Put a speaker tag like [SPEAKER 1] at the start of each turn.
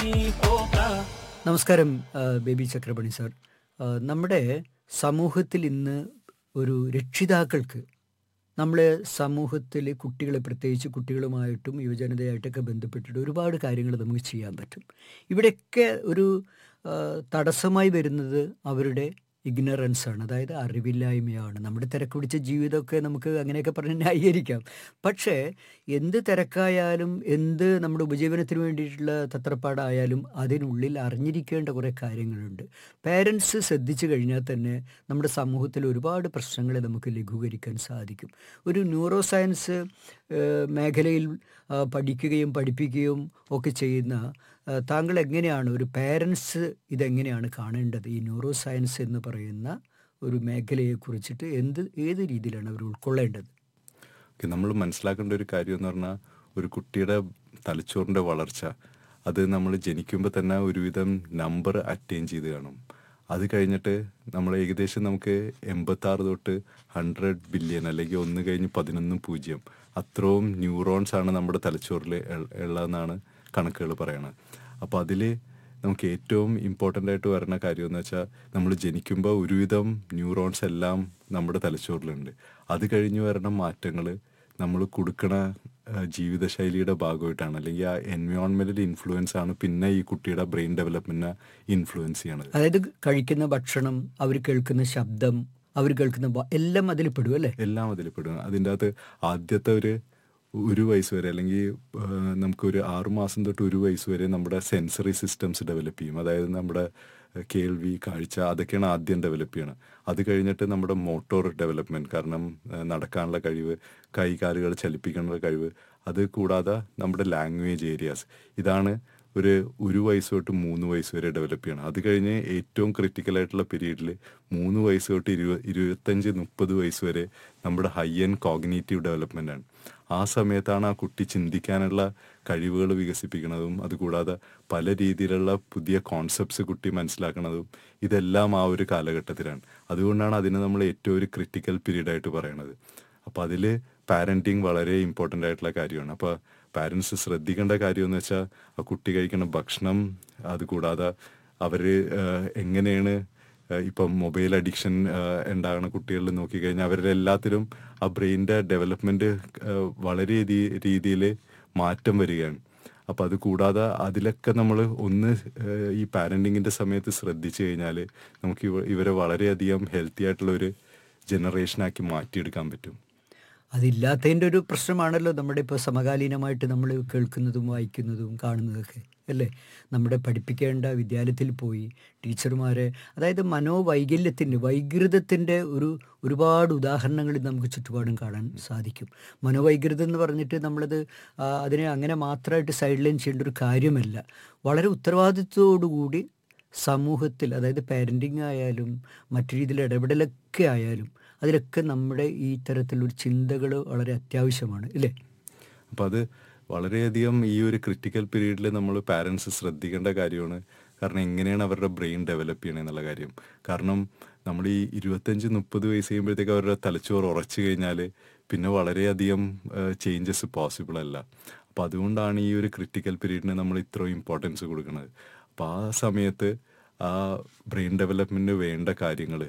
[SPEAKER 1] നമസ്കാരം ആ, baby ചക്രപണി sir ആ, നമ്മുടെ സമൂഹത്തിൽ ഇന്ന് ഒരു രക്ഷിതാക്കൾക്ക് നമ്മളെ സമൂഹത്തിൽ കുട്ടികളെ പ്രത്യേകിച്ച് കുട്ടികളുമായിട്ടും യുവജനതയായിട്ടൊക്കെ ബന്ധപ്പെട്ടിട്ട് ഒരുപാട് കാര്യങ്ങൾ നമുക്ക് ചെയ്യാൻ പറ്റും ഇവിടെയൊക്കെ ഒരു ആ, തടസ്സമായി വരുന്നത് അവരുടെ ഇഗ്നറൻസ് ആണ് അതായത് അറിവില്ലായ്മയാണ് നമ്മുടെ തിരക്ക് പിടിച്ച ജീവിതമൊക്കെ നമുക്ക് അങ്ങനെയൊക്കെ പറഞ്ഞ് ന്യായീകരിക്കാം പക്ഷേ എന്ത് തിരക്കായാലും എന്ത് നമ്മുടെ ഉപജീവനത്തിന് വേണ്ടിയിട്ടുള്ള തത്രപ്പാടായാലും അതിനുള്ളിൽ അറിഞ്ഞിരിക്കേണ്ട കുറേ കാര്യങ്ങളുണ്ട് പേരൻസ് ശ്രദ്ധിച്ചു കഴിഞ്ഞാൽ തന്നെ നമ്മുടെ സമൂഹത്തിൽ ഒരുപാട് പ്രശ്നങ്ങളെ നമുക്ക് ലഘൂകരിക്കാൻ സാധിക്കും ഒരു ന്യൂറോ സയൻസ് ഏഹ്, മേഖലയിൽ ആ, പഠിക്കുകയും പഠിപ്പിക്കുകയും ഒക്കെ ചെയ്യുന്ന ആ, താങ്കൾ എങ്ങനെയാണ് ഒരു പേരൻസ് ഇതെങ്ങനെയാണ് കാണേണ്ടത് ഈ ന്യൂറോ സയൻസ് എന്ന് പറയുന്ന ഒരു മേഖലയെ കുറിച്ചിട്ട് എന്ത് ഏത് രീതിയിലാണ് അവർ ഉൾക്കൊള്ളേണ്ടത്
[SPEAKER 2] ഓക്കെ നമ്മൾ മനസ്സിലാക്കേണ്ട ഒരു കാര്യം എന്ന് പറഞ്ഞാൽ ഒരു കുട്ടിയുടെ തലച്ചോറിൻ്റെ വളർച്ച അത് നമ്മൾ ജനിക്കുമ്പോൾ തന്നെ ഒരുവിധം നമ്പർ അറ്റൈൻ ചെയ്ത് കാണും അത് കഴിഞ്ഞിട്ട് നമ്മൾ ഏകദേശം നമുക്ക് എൺപത്താറ് തൊട്ട് ഹൺഡ്രഡ് ബില്യൺ അല്ലെങ്കിൽ ഒന്ന് കഴിഞ്ഞ് പതിനൊന്ന് പൂജ്യം അത്രയും ന്യൂറോൺസ് ആണ് നമ്മുടെ തലച്ചോറിൽ ഉൾ- ഉള്ളതെന്നാണ് കണക്കുകൾ പറയണത് അപ്പോൾ അതിൽ നമുക്ക് ഏറ്റവും ഇമ്പോർട്ടൻ്റ് ആയിട്ട് വരുന്ന കാര്യം എന്ന് വെച്ചാൽ നമ്മൾ ജനിക്കുമ്പോൾ ഒരുവിധം ന്യൂറോൺസ് എല്ലാം നമ്മുടെ തലച്ചോറിലുണ്ട് അത് കഴിഞ്ഞ് വരുന്ന മാറ്റങ്ങൾ നമ്മൾ കൊടുക്കണ ആ, ജീവിതശൈലിയുടെ ഭാഗമായിട്ടാണ് അല്ലെങ്കിൽ ആ എൻവയോൺമെൻറ്റൽ ഇൻഫ്ലുവൻസ് ആണ് പിന്നെ ഈ കുട്ടിയുടെ ബ്രെയിൻ ഡെവലപ്മെൻറ്റിനെ ഇൻഫ്ലുവൻസ് ചെയ്യണത്
[SPEAKER 1] അതായത് കഴിക്കുന്ന ഭക്ഷണം അവർ കേൾക്കുന്ന ശബ്ദം അവർ കേൾക്കുന്ന വ- എല്ലാം അതിൽ പെടും അല്ലേ
[SPEAKER 2] എല്ലാം അതിൽ പെടും അതിൻ്റെ അകത്ത് ആദ്യത്തെ ഒരു ഒരു വയസ്സ് വരെ അല്ലെങ്കിൽ ആ, നമുക്കൊരു ആറുമാസം തൊട്ട് ഒരു വയസ്സ് വരെ നമ്മുടെ സെൻസറി സിസ്റ്റംസ് ഡെവലപ്പ് ചെയ്യും അതായത് നമ്മുടെ ആ, കേൾവി കാഴ്ച അതൊക്കെയാണ് ആദ്യം ഡെവലപ്പ് ചെയ്യണം അത് കഴിഞ്ഞിട്ട് നമ്മുടെ മോട്ടോർ ഡെവലപ്മെൻറ്റ് കാരണം ആ, നടക്കാനുള്ള കഴിവ് കൈകാലുകൾ ചലിപ്പിക്കാനുള്ള കഴിവ് അത് കൂടാതെ നമ്മുടെ ലാംഗ്വേജ് ഏരിയാസ് ഇതാണ് ഒരു ഒരു വയസ്സ് തൊട്ട് മൂന്ന് വയസ്സ് വരെ ഡെവലപ്പ് ചെയ്യണം അത് കഴിഞ്ഞ് ഏറ്റവും ക്രിട്ടിക്കൽ ആയിട്ടുള്ള പീരീഡിൽ മൂന്ന് വയസ്സ് തൊട്ട് ഇരുപ ഇരുപത്തഞ്ച് മുപ്പത് വയസ്സ് വരെ നമ്മുടെ ഹൈ ആൻഡ് കോഗ്നേറ്റീവ് ഡെവലപ്മെൻ്റ് ആണ് ആ സമയത്താണ് ആ കുട്ടി ചിന്തിക്കാനുള്ള കഴിവുകൾ വികസിപ്പിക്കുന്നതും അതുകൂടാതെ പല രീതിയിലുള്ള പുതിയ കോൺസെപ്റ്റ്സ് കുട്ടി മനസ്സിലാക്കുന്നതും ഇതെല്ലാം ആ ഒരു കാലഘട്ടത്തിലാണ് അതുകൊണ്ടാണ് അതിനെ നമ്മൾ ഏറ്റവും ഒരു ക്രിട്ടിക്കൽ പീരീഡ് ആയിട്ട് പറയണത് അപ്പോൾ അതിൽ പാരൻറ്റിങ് വളരെ ഇമ്പോർട്ടൻ്റ് ആയിട്ടുള്ള കാര്യമാണ് അപ്പോൾ പാരൻസ് ശ്രദ്ധിക്കേണ്ട കാര്യം എന്ന് വെച്ചാൽ ആ കുട്ടി കഴിക്കുന്ന ഭക്ഷണം അതുകൂടാതെ അവർ എങ്ങനെയാണ് ഏഹ് ഇപ്പം മൊബൈൽ അഡിക്ഷൻ ഉണ്ടാകുന്ന കുട്ടികളിൽ നോക്കിക്കഴിഞ്ഞാൽ അവരുടെ എല്ലാത്തിലും ആ ബ്രെയിനിൻ്റെ ഡെവലപ്മെൻറ്റ് വളരെ രീതിയിൽ മാറ്റം വരികയാണ് അപ്പോൾ അത് കൂടാതെ അതിലൊക്കെ നമ്മൾ ഒന്ന് ഏഹ് ഈ പാരൻറ്റിങ്ങിൻ്റെ സമയത്ത് ശ്രദ്ധിച്ചു കഴിഞ്ഞാൽ നമുക്ക് ഇവ ഇവരെ വളരെയധികം ഹെൽത്തി ആയിട്ടുള്ള ഒരു ജനറേഷനാക്കി മാറ്റിയെടുക്കാൻ പറ്റും
[SPEAKER 1] അതില്ലാത്തതിൻ്റെ ഒരു പ്രശ്നമാണല്ലോ നമ്മുടെ ഇപ്പോൾ സമകാലീനമായിട്ട് നമ്മൾ കേൾക്കുന്നതും വായിക്കുന്നതും കാണുന്നതൊക്കെ അല്ലേ നമ്മുടെ പഠിപ്പിക്കേണ്ട വിദ്യാലയത്തിൽ പോയി ടീച്ചർമാരെ അതായത് മനോവൈകല്യത്തിൻ്റെ വൈകൃതത്തിൻ്റെ ഒരു ഒരുപാട് ഉദാഹരണങ്ങൾ ഇന്ന് നമുക്ക് ചുറ്റുപാടും കാണാൻ സാധിക്കും മനോവൈകൃതം എന്ന് പറഞ്ഞിട്ട് നമ്മളത് ആ, അതിനെ അങ്ങനെ മാത്രമായിട്ട് സൈഡ് ലൈൻ ചെയ്യേണ്ട ഒരു കാര്യമല്ല വളരെ ഉത്തരവാദിത്വത്തോടുകൂടി സമൂഹത്തിൽ അതായത് പാരൻറ്റിങ് ആയാലും മറ്റു രീതിയിലുള്ള ഇടപെടലൊക്കെ ആയാലും അതിലൊക്കെ നമ്മുടെ ഈ തരത്തിലൊരു ചിന്തകൾ വളരെ അത്യാവശ്യമാണ് ഇല്ലേ
[SPEAKER 2] അപ്പോൾ അത് വളരെയധികം ഈ ഒരു ക്രിട്ടിക്കൽ പീരീഡിൽ നമ്മൾ പാരൻസ് ശ്രദ്ധിക്കേണ്ട കാര്യമാണ് കാരണം എങ്ങനെയാണ് അവരുടെ ബ്രെയിൻ ഡെവലപ്പ് ചെയ്യണത് എന്നുള്ള കാര്യം കാരണം നമ്മൾ ഈ ഇരുപത്തഞ്ച് മുപ്പത് വയസ്സ് കഴിയുമ്പോഴത്തേക്ക് അവരുടെ തലച്ചോറ് ഉറച്ചു കഴിഞ്ഞാൽ പിന്നെ വളരെയധികം ചേഞ്ചസ് പോസിബിൾ അല്ല അപ്പോൾ അതുകൊണ്ടാണ് ഈ ഒരു ക്രിട്ടിക്കൽ പീരീഡിന് നമ്മൾ ഇത്രയും ഇമ്പോർട്ടൻസ് കൊടുക്കുന്നത് അപ്പോൾ ആ സമയത്ത് ആ ബ്രെയിൻ ഡെവലപ്മെൻറ്റിന് വേണ്ട കാര്യങ്ങൾ